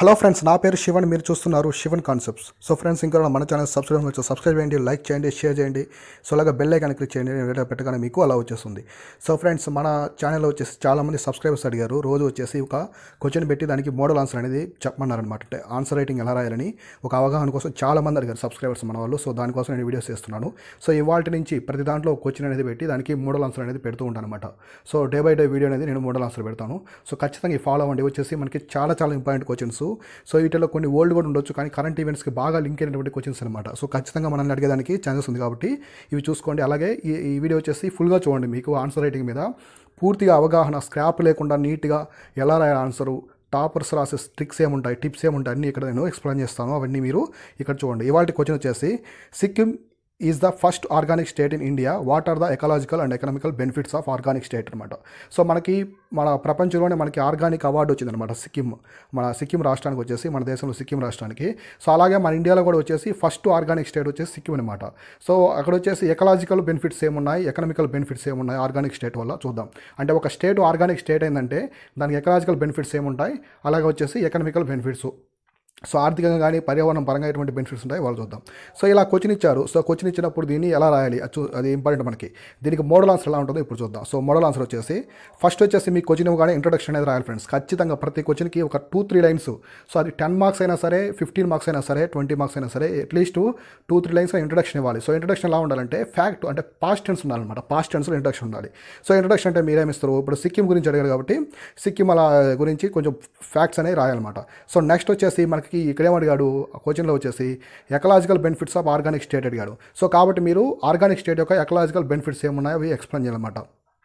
Hello friends నా పేరు శివన్ మీరు చూస్తున్నారు శివన్ కాన్సెప్ట్స్ సో ఫ్రెండ్స్ ఇంకా మన ఛానల్ సబ్స్క్రైబ్ వచ్చి సబ్స్క్రైబ్ చేయండి లైక్ చేయండి షేర్ చేయండి సో అలాగే బెల్ ఐకాన్ క్లిక్ చేయండి నేను వీడియో పెట్టగానే మీకు అలా వచ్చేస్తుంది సో ఫ్రెండ్స్ మన ఛానల్లో వచ్చేసి చాలామంది సబ్స్క్రైబర్స్ అడిగారు రోజు వచ్చేసి ఒక క్వశ్చన్ పెట్టి దానికి మోడల్ ఆన్సర్ అనేది చెప్పమన్నారనమాట అంటే ఆన్సర్ రైటింగ్ ఎలా రాయాలని ఒక అవగాహన కోసం చాలామంది అడిగారు సబ్స్క్రైబర్స్ మన వాళ్ళు సో దానికోసం నేను వీడియోస్ చేస్తున్నాను సో ఇవాళ నుంచి ప్రతి దాంట్లో క్వశ్చన్ అనేది పెట్టి దానికి మోడల్ ఆన్సర్ అనేది పెడుతూ ఉంటాను అనమాట so day by day video అనేది నేను మోడల్ ఆన్సర్ పెడతాను సో ఖచ్చితంగా ఈ ఫాలో అవ్వండి వచ్చేసి మనకి చాలా చాలా ఇంపార్టెంట్ క్వశ్చన్స్ సో వీటిలో కొన్ని ఓల్డ్ కూడా ఉండొచ్చు కానీ కరెంట్ ఈవెంట్స్కి బాగా లింక్ అయినటువంటి క్వశ్చన్స్ అనమాట సో ఖచ్చితంగా మనల్ని అడిగేదానికి ఛాన్సెస్ ఉంది కాబట్టి ఇవి చూసుకోండి అలాగే ఈ ఈ వీడియో వచ్చేసి ఫుల్గా చూడండి మీకు ఆన్సర్ రైటింగ్ మీద పూర్తిగా అవగాహన స్క్రాప్ లేకుండా నీట్గా ఎలా రాయాలి ఆన్సరు టాపర్స్ రాసే ట్రిక్స్ ఏముంటాయి టిప్స్ ఏముంటాయి అన్నీ ఇక్కడ నేను ఎక్స్ప్లెయిన్ చేస్తాను అవన్నీ మీరు ఇక్కడ చూడండి ఇవాళ క్వశ్చన్ వచ్చేసి Sikkim is the first organic state in India what are the ecological and economical benefits of organic state అనమాట సో మనకి మన ప్రపంచంలోనే మనకి ఆర్గానిక్ అవార్డు వచ్చిందనమాట సిక్కిం మన సిక్కిం రాష్ట్రానికి వచ్చేసి మన దేశంలో సిక్కిం రాష్ట్రానికి సో అలాగే మన ఇండియాలో కూడా వచ్చేసి ఫస్ట్ ఆర్గానిక్ స్టేట్ వచ్చేసి సిక్కిం అనమాట సో అక్కడ వచ్చేసి ఎకలాజికల్ బెనిఫిట్స్ ఏమున్నాయి ఎకనామికల్ బెనిఫిట్స్ ఏమున్నాయి ఆర్గానిక్ స్టేట్ వల్ల చూద్దాం అంటే ఒక స్టేట్ ఆర్గానిక్ స్టేట్ అయిందంటే దానికి ఎకలాజికల్ బెనిఫిట్స్ ఏముంటాయి అలాగే వచ్చేసి ఎకనామికల్ బెనిఫిట్స్ సో ఆర్థికంగా కానీ పర్యావరణం పరంగా ఎటువంటి బెనిఫిట్స్ ఉంటాయి వాళ్ళు చూద్దాం సో ఇలా క్వశ్చన్ ఇచ్చారు సో క్వశ్చన్ ఇచ్చినప్పుడు దీన్ని ఎలా రాయాలి అది చూ- అది ఇంపార్టెంట్ మనకి దీనికి మోడల్ ఆన్సర్ ఎలా ఉంటుందో ఇప్పుడు చూద్దాం సో మోడల్ ఆన్సర్ వచ్చేసి ఫస్ట్ వచ్చేసి మీ క్వశ్చన్ ఇవ్వగానే ఇంట్రొడక్షన్ అనేది రాయాలి ఫ్రెండ్స్ ఖచ్చితంగా ప్రతి క్వశ్చన్కి ఒక టూ త్రీ లైన్స్ సో అది టెన్ మార్క్స్ అయినా సరే ఫిఫ్టీన్ మార్క్స్ అయినా సరే ట్వంటీ మార్క్స్ అయినా సరే at least two three lines introduction ఇవ్వాలి సో ఇంట్రొడక్షన్ ఎలా ఉండాలంటే ఫ్యాక్ట్ అంటే పాస్ట్ టెన్స్ ఉండాలన్నమాట పాస్ట్ టెన్స్లో ఇంట్రొడక్షన్ ఉండాలి సో ఇంట్రొడక్షన్ అంటే మీరేమిస్తారు ఇప్పుడు సిక్కిం గురించి అడిగారు కాబట్టి సిక్కిం అలా గురించి కొంచెం ఫ్యాక్ట్స్ అనేవి రాయాలన్నమాట సో నెక్స్ట్ వచ్చేసి మనకి ఇక్కడ ఏమడిగాడు క్వశ్చన్లో వచ్చేసి ecological benefits of organic state అడిగాడు సో కాబట్టి మీరు ఆర్గానిక్ స్టేట్ యొక్క ఎకలాజికల్ బెనిఫిట్స్ ఏమున్నాయో అవి ఎక్స్ప్లెయిన్ చేయాలన్నమాట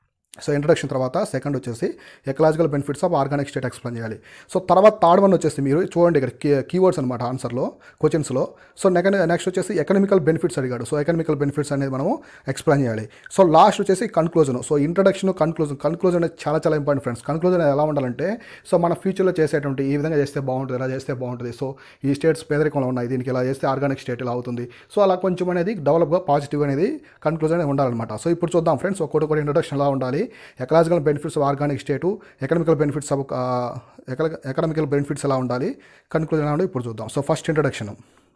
సో ఇంట్రడక్షన్ తర్వాత సెకండ్ వచ్చేసి ecological benefits of organic state explain చేయాలి సో తర్వాత థర్డ్ వన్ వచ్చేసి మీరు చూడండి ఇక్కడ కీ కీవర్డ్స్ అనమాట ఆన్సర్లో క్వశ్చన్స్లో సో నెక్స్ట్ నెక్స్ట్ వచ్చేసి ఎకనామికల్ బెనిఫిట్స్ అడిగాడు సో ఎకనామికల్ బెనిఫిట్స్ అనేది మనము ఎక్స్ప్లెయిన్ చేయాలి సో లాస్ట్ వచ్చేసి conclusion so introduction conclusion conclusion అనేది చాలా చాలా ఇంపార్టెంట్ ఫ్రెండ్స్ కన్క్లూజన్ ఎలా ఉండాలంటే సో మన ఫ్యూచర్లో చేసేటువంటి ఈ విధంగా చేస్తే బాగుంటుంది ఇలా చేస్తే బాగుంటుంది సో ఈ స్టేట్స్ పేదరికంలో ఉన్నాయి దీనికి ఇలా చేస్తే ఆర్గానిక్ స్టేట్ ఇలా అవుతుంది సో అలా కొంచెం అనేది డెవలప్గా పాజిటివ్ అనేది కన్క్లూజన్ అనేది ఉండాలన్నమాట సో ఇప్పుడు చూద్దాం ఫ్రెండ్స్ ఒక్కొక్కటి ఒకటి ఇంట్రడక్షన్ ఎలా ఉండాలి ecological benefits of organic state economical benefits of economical benefits ఎలా ఉండాలి కన్క్లూజన్ ఎలా ఉండాలి ఇప్పుడు చూద్దాం so first introduction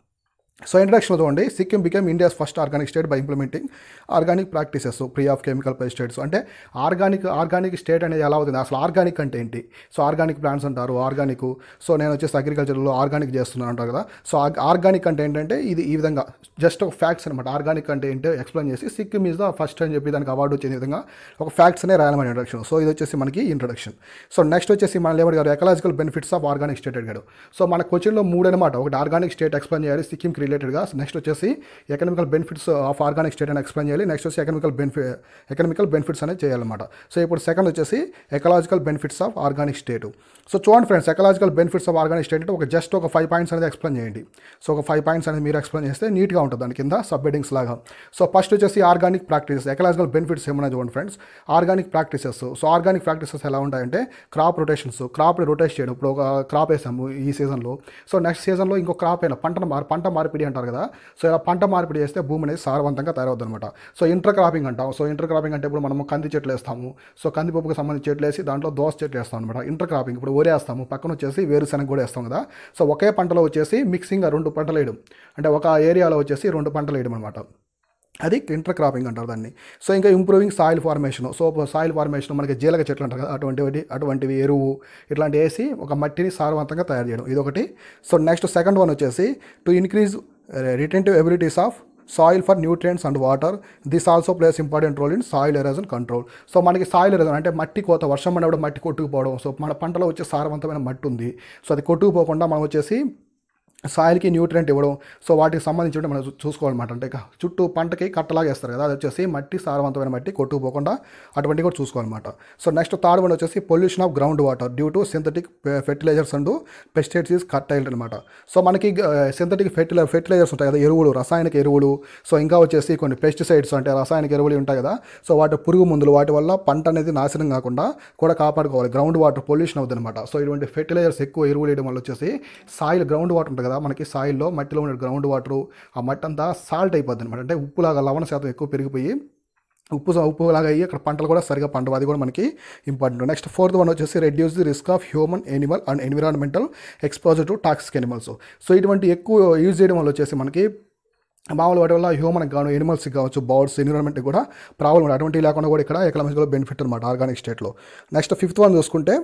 so introduction చూడండి Sikkim became India's first organic state by implementing organic practices free of chemical pesticides అంటే ఆర్గానిక్ ఆర్గానిక్ స్టేట్ అనేది ఎలా అవుతుంది అసలు ఆర్గానిక్ అంటే ఏంటి సో ఆర్గానిక్ ప్లాంట్స్ అంటారు ఆర్గానిక్ సో నేను వచ్చేసి అగ్రికల్చర్లో ఆర్గానిక్ చేస్తున్నాను అంటారు కదా సో ఆర్గానిక్ అంటే ఏంటంటే ఇది ఈ విధంగా జస్ట్ ఒక ఫ్యాక్ట్స్ అనమాట ఆర్గానిక్ అంటే ఏంటో ఎక్స్ప్లెయిన్ చేసి సిక్కిం ఈజ్ ద ఫస్ట్ అని చెప్పి దానికి అవార్డు వచ్చే విధంగా ఒక ఫ్యాక్ట్స్ అనే రాయాలన్నమాట ఇంట్రడక్షన్ సో ఇది వచ్చేసి మనకి ఇంట్రడక్షన్ సో నెక్స్ట్ వచ్చేసి మన లేబర్ గారు ecological benefits of organic state అడిగాడు సో మన క్వశ్చన్లో మూడు అనమాట ఒకటి ఆర్గానిక్ స్టేట్ ఎక్స్ప్లెయిన్ చేయాలి సిక్కింకి రిలేటెడ్గా నెక్స్ట్ వచ్చేసి economical benefits of organic state అని ఎక్స్ప్లెయిన్ చేయాలి నెక్స్ట్ వచ్చి ఎకనామికల్ బెనిఫిట్ ఎకనామికల్ బెనిఫిట్స్ అనేది చేయాలన్నమాట సో ఇప్పుడు సెకండ్ వచ్చేసి ecological benefits of organic state so చూడండి friends ecological benefits of organic state అంటే ఒక జస్ట్ ఒక ఫైవ్ పాయింట్స్ అనేది ఎక్స్ప్లెయిన్ చేయండి సో ఒక ఫైవ్ పాయింట్స్ అనేది మీరు ఎక్స్ప్లెయిన్ చేస్తే నీట్గా ఉంటుంది దాని కింద సబ్ హెడింగ్స్ లాగా సో ఫస్ట్ వచ్చేసి ఆర్గానిక్ ప్రాక్టీసెస్ ఎకలాజికల్ బెనిఫిట్స్ ఏమన్నా చూడండి friends organic practices so organic practices ఎలా ఉంటాయంటే క్రాప్ రొటేషన్స్ క్రాప్ రొటేట్ చేయడం ఇప్పుడు ఒక క్రాప్ వేసాము ఈ సీజన్లో సో నెక్స్ట్ సీజన్లో ఇంకో క్రాప్ అయినా పంట మార్ పంట మార్పిడి అంటారు కదా సో ఇలా పంట మార్పిడి చేస్తే భూమి అనేది సారవంతంగా తయారవుతుంది అనమాట సో ఇంటర్ క్రాపింగ్ అంటాం సో ఇంటర్ క్రాపింగ్ అంటే ఇప్పుడు మనము కంది చెట్లు వేస్తాము సో కందిపప్పుకి సంబంధించి చెట్లు వేసి దాంట్లో దోస చెట్లు వేస్తాం అనమాట ఇంటర్ క్రాపింగ్ ఇప్పుడు వరి వేస్తాము పక్కన వచ్చేసి వేరుశనగ కూడా వేస్తాం కదా సో ఒకే పంటలో వచ్చేసి మిక్సింగ్ రెండు పంటలు వేయడం అంటే ఒక ఏరియాలో వచ్చేసి రెండు పంటలు వేయడం అనమాట అది ఇంటర్ క్రాపింగ్ అంటారు దాన్ని సో ఇంకా improving soil formation so soil formation మనకి జీలక చెట్లు అంటారు కదా అటువంటివి అటువంటివి ఎరువు ఇట్లాంటి వేసి ఒక మట్టిని సారవంతంగా తయారు చేయడం ఇదొకటి సో నెక్స్ట్ సెకండ్ వన్ వచ్చేసి to increase retentive abilities of soil for nutrients and water this also plays important role in soil erosion control so మనకి సాయిల్ ఎరోజన్ అంటే మట్టి కోత వర్షం పడినప్పుడు మట్టి కొట్టుకుపోవడం సో మన పంటలో వచ్చే సారవంతమైన మట్టి ఉంది సో అది కొట్టుకుపోకుండా మనం వచ్చేసి సాయిల్కి న్యూట్రియంట్ ఇవ్వడం సో వాటికి సంబంధించి మనం చూ- చూసుకోవాలన్నమాట అంటే ఇక చుట్టూ పంటకి కట్టలాగా వేస్తారు కదా అది వచ్చేసి మట్టి సారవంతమైన మట్టి కొట్టుకుపోకుండా అటువంటి కూడా చూసుకోవాలన్నమాట సో నెక్స్ట్ థర్డ్ వన్ వచ్చేసి pollution of ground water due to synthetic fertilizers and pesticides is curtailed అనమాట సో మనకి సింథటిక్ ఫెర్టిలై ఫెర్టిలైజర్స్ ఉంటాయి కదా ఎరువులు రసాయనిక ఎరువులు సో ఇంకా వచ్చేసి కొన్ని పెస్టిసైడ్స్ అంటే రసాయనిక ఎరువులు ఉంటాయి కదా సో వాటి పురుగు మందులు వాటి వల్ల పంట అనేది నాశనం కాకుండా కూడా కాపాడుకోవాలి గ్రౌండ్ వాటర్ పొల్యూషన్ అవుతుంది అనమాట సో ఇటువంటి ఫెర్టిలైజర్స్ ఎక్కువ ఎరువులు వేయడం వల్ల వచ్చేసి సాయిల్ గ్రౌండ్ వాటర్ ఉంటుంది కదా మనకి సాయిల్లో మట్టిలో ఉండే గ్రౌండ్ వాటర్ ఆ మట్టి అంతా సాల్ట్ అయిపోద్ది అనమాట అంటే ఉప్పులాగా లవణ శాతం ఎక్కువ పెరిగిపోయి ఉప్పు ఉప్పు లాగా అయ్యి అక్కడ పంటలు కూడా సరిగా పండవు అది కూడా మనకి ఇంపార్టెంట్ నెక్స్ట్ ఫోర్త్ వన్ వచ్చేసి reduce the risk of human animal and environmental exposure to toxic animals so ఇటువంటి ఎక్కువ యూజ్ చేయడం వల్ల వచ్చేసి మనకి మామూలు వాటి వల్ల హ్యూమన్కి కాను ఎనిమల్స్కి కావచ్చు బర్డ్స్ ఎన్విరాన్మెంట్కి కూడా ప్రాబ్లం ఉంటుంది అటువంటి లేకుండా కూడా ఇక్కడ ఎకనామిక్స్లో బెనిఫిట్ అనమాట ఆర్గానిక్ స్టేట్లో నెక్స్ట్ ఫిఫ్త్ వన్ చూసుకుంటే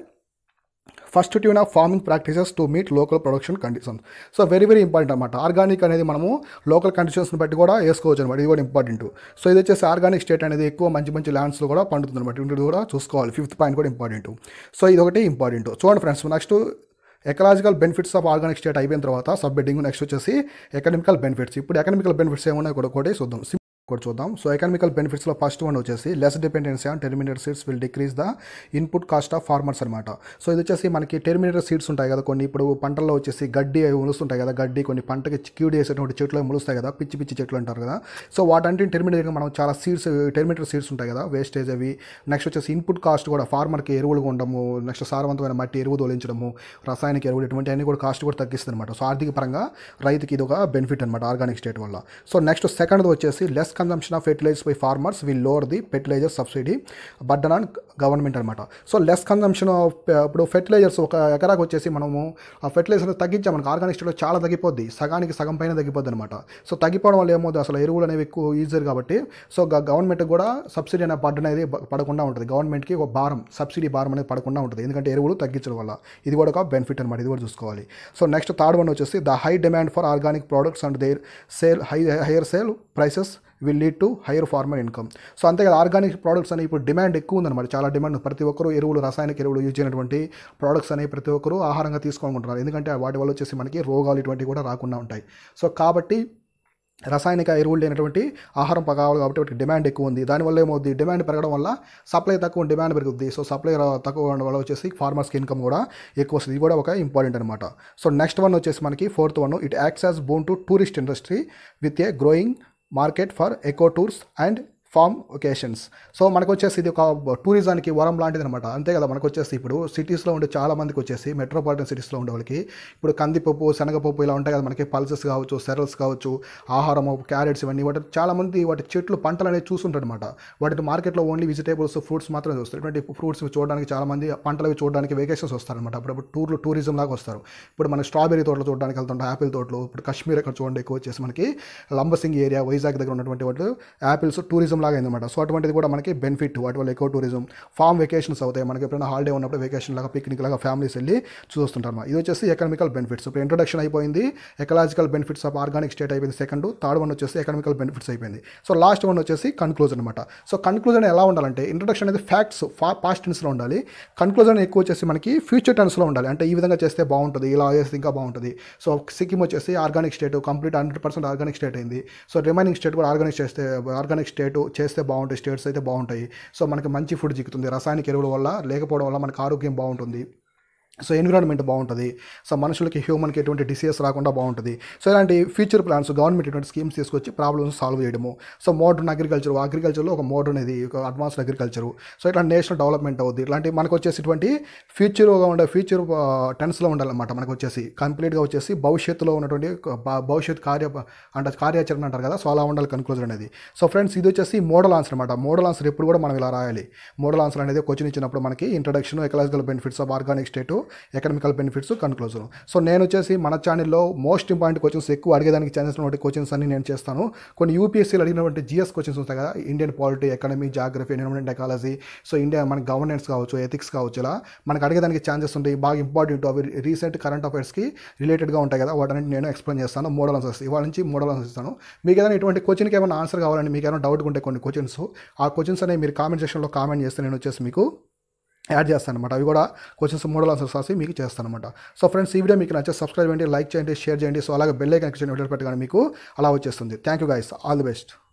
first tune of farming practices to meet local production conditions so very very important అనమాట ఆర్గానిక్ అనేది మనము లోకల్ కండిషన్స్ని బట్టి కూడా వేసుకోవచ్చు అనమాట ఇది కూడా ఇంపార్టెంట్ సో ఇది వచ్చేసి ఆర్గానిక్ స్టేట్ అనేది ఎక్కువ మంచి మంచి ల్యాండ్స్లో కూడా పండుతుంది అనమాట ఇది కూడా చూసుకోవాలి ఫిఫ్త్ పాయింట్ కూడా ఇంపార్టెంట్ సో ఇది ఒకటి ఇంపార్టెంట్ చూడండి friends next ecological benefits of organic state అయిపోయిన తర్వాత సబ్ బెడ్డింగ్ నెక్స్ట్ వచ్చేసి ఎకనామికల్ బెనిఫిట్స్ ఇప్పుడు ఎకనామికల్ బెనిఫిట్స్ ఏమున్నాయి కూడా ఒకటి చూద్దాం కూడా చూద్దాం సో ఎకనామికల్ బెనిఫిట్స్లో ఫస్ట్ వన్ వచ్చేసి less dependency on terminated seeds will decrease the input cost of farmers అనమాట సో ఇది వచ్చేసి మనకి టెర్మినేటెడ్ సీడ్స్ ఉంటాయి కదా కొన్ని ఇప్పుడు పంటల్లో వచ్చేసి గడ్డి అవి ములుస్తుంటాయి కదా గడ్డి కొన్ని పంటకి క్యూడ్ చేసేటువంటి చెట్లు అవి ములుస్తాయి కదా పిచ్చి పిచ్చి చెట్లు అంటారు కదా సో వాటంటే టెర్మినేటెడ్గా మనం చాలా సీడ్స్ టెర్మినేటెడ్ సీడ్స్ ఉంటాయి కదా వేస్టేజ్ అవి నెక్స్ట్ వచ్చేసి ఇన్పుట్ కాస్ట్ కూడా ఫార్మర్కి ఎరువులు ఉండము నెక్స్ట్ సారవంతమైన మట్టి ఎరువు తోలించడము రసాయనిక ఎరువులు ఇటువంటి అన్ని కూడా కాస్ట్ కూడా తగ్గిస్తుంది అనమాట సో ఆర్థిక పరంగా రైతుకి ఇది ఒక బెనిఫిట్ అనమాట ఆర్గానిక్ స్టేట్ వల్ల సో నెక్స్ట్ సెకండ్ వచ్చేసి less consumption of fertilizers by farmers will lower the fertilizer subsidy burden on government అనమాట సో లెస్ కన్జంప్షన్ ఇప్పుడు ఫెర్టిలైజర్స్ ఒక ఎకరాకు వచ్చేసి మనము ఆ ఫెర్టిలైజర్ తగ్గించాం మనకు ఆర్గానిక్ స్టేట్లో చాలా తగ్గిపోద్ది సగానికి సగం పైన తగ్గిపోద్ది అనమాట సో తగ్గిపోవడం వల్ల ఏమవుతుంది అసలు ఎరువులు అనేవి ఎక్కువ ఈజీ కాబట్టి సో గవర్నమెంట్ కూడా సబ్సిడీ అనే బర్డన్ అనేది ప- పడకుండా ఉంటుంది గవర్నమెంట్కి ఒక భారం సబ్సిడీ భారం అనేది పడకుండా ఉంటుంది ఎందుకంటే ఎరువులు తగ్గించడం వల్ల ఇది కూడా ఒక బెనిఫిట్ అనమాట ఇది కూడా చూసుకోవాలి సో నెక్స్ట్ థర్డ్ వన్ వచ్చేసి the high demand for organic products and their sale high higher sale prices will lead to higher farmer income so అంతే కదా ఆర్గానిక్ ప్రోడక్ట్స్ అనేవి ఇప్పుడు డిమాండ్ ఎక్కువ ఉందన్నమాట చాలా డిమాండ్ ఉంది. ప్రతి ఒక్కరు ఎరువులు రాసాయనిక ఎరువులు యూజ్ చేయనటువంటి ప్రోడక్ట్స్ అనేవి ప్రతి ఒక్కరు ఆహారంగా తీసుకోవాలనుకుంటున్నారు ఎందుకంటే వాటి వల్ల వచ్చేసి మనకి రోగాలు ఇటువంటివి కూడా రాకుండా ఉంటాయి సో కాబట్టి రసాయనిక ఎరువులు లేనటువంటి ఆహారం ప- కావాలి కాబట్టి వాటికి డిమాండ్ ఎక్కువ ఉంది దానివల్ల ఏమవుద్ది డిమాండ్ పెరగడం వల్ల సప్లై తక్కువ డిమాండ్ పెరుగుద్ది సో సప్లై రా- తక్కువ ఉండడం వల్ల వచ్చేసి ఫార్మర్స్కి ఇన్కమ్ కూడా ఎక్కువ వస్తుంది ఇది కూడా ఒక ఇంపార్టెంట్ అనమాట సో నెక్స్ట్ వన్ వచ్చేసి మనకి fourth one it acts as boon to tourist industry with a growing market for eco tours and farm vacations so మనకు వచ్చేసి ఇది ఒక టూరిజానికి వరం లాంటిది అనమాట అంతే కదా మనకు వచ్చేసి ఇప్పుడు సిటీస్లో ఉండే చాలా మందికి వచ్చేసి మెట్రోపాలిటన్ సిటీస్లో ఉండే వాళ్ళకి ఇప్పుడు కందిపప్పు శనగపప్పు ఇలా ఉంటాయి కదా మనకి పల్సెస్ కావచ్చు సెరల్స్ కావచ్చు ఆహారము క్యారెట్స్ ఇవన్నీ వాటి చాలా మంది వాటి చెట్లు పంటలు అనేవి చూస్తుంటారు అనమాట వాటి మార్కెట్లో ఓన్లీ వెజిటేబుల్స్ ఫ్రూట్స్ మాత్రమే చూస్తారు ఇటువంటి ఫ్రూట్స్ చూడడానికి చాలా మంది పంటలు అవి చూడడానికి వెకేషన్స్ వస్తారనమాట అప్పుడప్పుడు టూర్లు టూరిజం లాగా వస్తారు ఇప్పుడు మన స్ట్రాబెరీ తోటలు చూడడానికి వెళ్తుంటాం యాపిల్ తోటలు ఇప్పుడు కాశ్మీర్ అక్కడ చూడండి ఎక్కువ వచ్చేసి మనకి లంబసింగ్ ఏరియా వైజాగ్ దగ్గర ఉన్నటువంటి వాటి యాపిల్స్ టూరిజం లాగా అయిందన్నమాట సో అటువంటిది కూడా మనకి బెనిఫిట్ వాటి వల్ల ఎక్కువ టూరిజం ఫామ్ వెకేషన్స్ అవుతాయి మనకి ఎప్పుడైనా హాలిడే ఉన్నప్పుడు వెకేషన్ లాగా పిక్నిక్ లాగా ఫ్యామిలీస్ వెళ్ళి చూస్తుంటారు అన్నమాట. ఇది వచ్చేసి ఎకనామికల్ బెనిఫిట్స్ ఇప్పుడు ఇంట్రొడక్షన్ అయిపోయింది ecological benefits of organic state అయిపోయింది సెకండ్ థర్డ్ వన్ వచ్చేసి ఎకనామికల్ బెనిఫిట్స్ అయిపోయింది సో లాస్ట్ వన్ వచ్చేసి కన్క్లూజన్ అనమాట సో కన్క్లూజన్ ఎలా ఉండాలంటే ఇంట్రొడక్షన్ అనేది ఫ్యాక్ట్స్ ఫా పాస్ట్ టెన్స్లో ఉండాలి కన్క్లూజన్ ఎక్కువ వచ్చేసి మనకి ఫ్యూచర్ టెన్స్లో ఉండాలి అంటే ఈ విధంగా చేస్తే బాగుంటుంది ఇలా చేస్తే ఇంకా బాగుంటుంది సో సిక్కిం వచ్చేసి organic state complete hundred percent organic state అయింది సో రిమైనింగ్ స్టేట్ కూడా ఆర్గానిక్ చేస్తే ఆర్గానిక్ స్టేట్ చేస్తే బాగుంటాయి స్టేట్స్ అయితే బాగుంటాయి సో మనకి మంచి ఫుడ్ చిక్కుతుంది రసాయనిక ఎరువుల వల్ల లేకపోవడం వల్ల మనకి ఆరోగ్యం బాగుంటుంది సో ఎన్విరాన్మెంట్ బాగుంటుంది సో మనుషులకి హ్యూమన్కి ఎటువంటి డిసీజెస్ రాకుండా బాగుంటుంది సో ఇలాంటి ఫ్యూచర్ ప్లాన్స్ గవర్నమెంట్ ఇటువంటి స్కీమ్స్ తీసుకొచ్చి ప్రాబ్లమ్స్ సాల్వ్ చేయడము సో మోడర్న్ అగ్రికల్చర్ అగ్రికల్చర్లో ఒక మోడర్న్ ఇది ఒక అడ్వాన్స్డ్ అగ్రికల్చర్ సో ఇట్లా నేషనల్ డెవలప్మెంట్ అవుద్ది ఇట్లాంటి మనకు వచ్చేసి ఇటువంటి ఫ్యూచర్గా ఉండే ఫ్యూచర్ టెన్స్లో ఉండాలన్నమాట మనకు వచ్చేసి కంప్లీట్గా వచ్చేసి భవిష్యత్తులో ఉన్నటువంటి ఒక భ- భవిష్యత్ కార్య అంటే కార్యాచరణ అంటారు కదా సో అలా ఉండాలి కన్క్లూజన్ అనేది సో ఫ్రెండ్స్ ఇది వచ్చేసి మోడల్ ఆన్సర్ అనమాట మోడల్ ఆన్సర్ ఎప్పుడు కూడా మనం ఇలా రాయాలి మోడల్ ఆన్సర్ అనేది క్వశ్చన్ ఇచ్చినప్పుడు మనకి introduction ecological benefits of organic state economical benefits conclusion so నేను వచ్చేసి మన ఛానల్లో మోస్ట్ ఇంపార్టెంట్ క్వశ్చన్స్ ఎక్కువ అడిగేదానికి ఛాన్సెస్ ఉన్నటువంటి క్వశ్చన్స్ అన్ని నేను చేస్తాను కొన్ని యూపీఎస్సీలు అడిగినటువంటి జిఎస్ క్వశ్చన్స్ ఉంటాయి కదా Indian polity economy geography environment ecology so India మన గవర్నెన్స్ కావచ్చు ఎథిక్స్ కావచ్చు ఇలా మనకు అడిగేదానికి ఛాన్సెస్ ఉంటాయి బాగా ఇంపార్టెంట్ అవి రీసెంట్ కరెంట్ అఫైర్స్కి రిలేటెడ్గా ఉంటాయి కదా వాటిని నేను ఎక్స్ప్లెయిన్ చేస్తాను మోడల్ ఆన్సర్స్ ఇవాళ నుంచి మోడల్ ఆన్సర్స్ ఇస్తాను మీకు ఏదైనా ఇటువంటి క్వశ్చన్కి ఏమైనా ఆన్సర్ కావాలని మీకు ఏమైనా డౌట్ ఉంటే కొన్ని క్వశ్చన్స్ ఆ క్వశ్చన్స్ అనేవి మీరు కామెంట్ సెక్షన్లో కామెంట్ చేస్తే నేను వచ్చేసి మీకు యాడ్ చేస్తాను అనమాట అవి కూడా క్వశ్చన్స్ మోడల్ ఆన్సర్స్ రాసి మీకు చేస్తాను అనమాట సో ఫ్రెండ్స్ ఈ వీడియో మీకు నచ్చే సబ్స్క్రైబ్ చేయండి లైక్ చేయండి షేర్ చేయండి సో అలాగే బెల్ ఐకాన్ చేయండి వీడియో పెట్టగానే మీకు అలా వచ్చేస్తుంది thank you guys all the best